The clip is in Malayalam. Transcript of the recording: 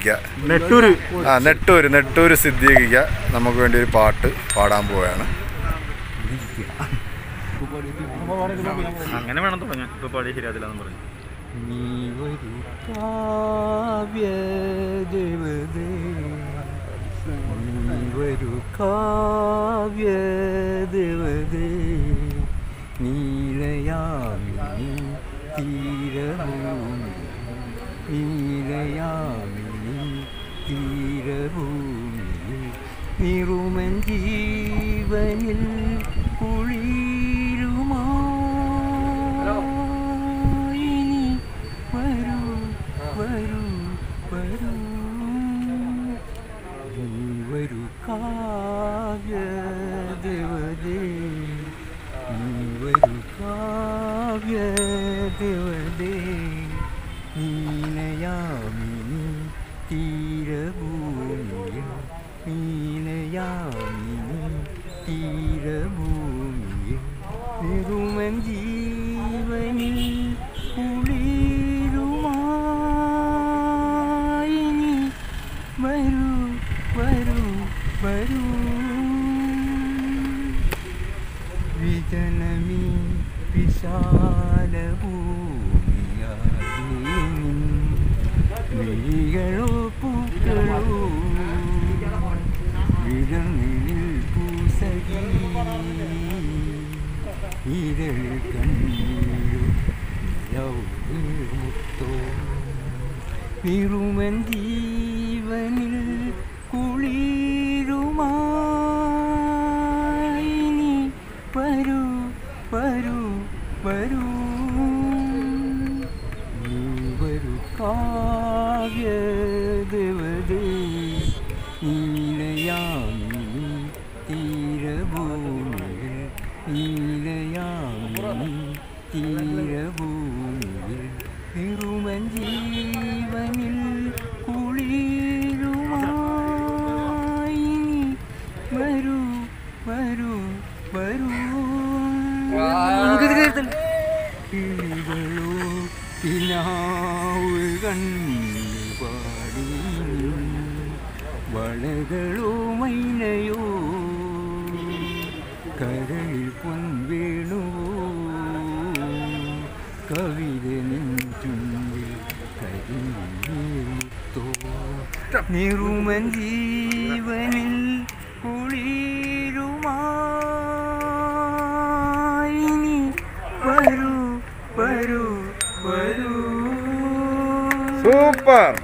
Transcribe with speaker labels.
Speaker 1: സിദ്ദീഖിക്ക
Speaker 2: നെട്ടൂര്
Speaker 1: ആ നെട്ടൂര് നെട്ടൂര് സിദ്ദീഖിക്ക നമുക്ക് വേണ്ടി ഒരു പാട്ട് പാടാൻ പോവുകയാണ്
Speaker 2: അങ്ങനെ വേണം തുടങ്ങാൻ ഇപ്പൊ പാടി ശരിയാതില്ലാന്ന് പറഞ്ഞു
Speaker 3: നീ ഒരു കാവ്യ ദേവതേ നീ ഒരു കാവ്യ ദേവതേ നീലയാമിനി തീരഭൂമി നീലയാമിനി തീരഭൂമി നിറുമൻ ജീവനിൽ കുളിരുമായിനി വരൂ വരൂ വരൂ നീ വരൂ കാവ്യ ദേവതേ നീ വരൂ കാവ്യ ദേവതേ നീലയാമിനി തീരഭൂമിയിൽ നീലയാമിനി തീരഭൂമിയിൽ നിറുമൻ ജീവനിൽ കുളിരുമായി നീ വരൂ വരൂ വരൂ വിജനമീ വിശാലഭൂമിയാകെ വിളികളോ പൂക്കളോ വിടങ്ങളിൽ പൂസകി ഇരൾ കണ്ണീരോ മുത്തോ നിറുമൻ ജീവനിൽ കുളിരുമായി നീ വരൂ വരൂ വരൂ നീ വരൂ കാവ്യ ദേവതേ നീലയാമിനി തീരഭൂമിയിൽ നീലയാമിനി തീരഭൂമിയിൽ നിറുമൻ ജീവനിൽ കുളിരുമായി നീ വരൂ വരൂ വരൂ കിളികളോ പിന്നാവ് കണ്ണു പാടി വളകളോ മൈനയോ കരളിൽ പൊൻവേണുവോ കവിത നിൻ ചുണ്ടിൽ കരിമുത്തോ നിറുമൻ ജീവനിൽ കുളിരുമായി നീ വരൂ വരൂ വരൂ
Speaker 1: സൂപ്പർ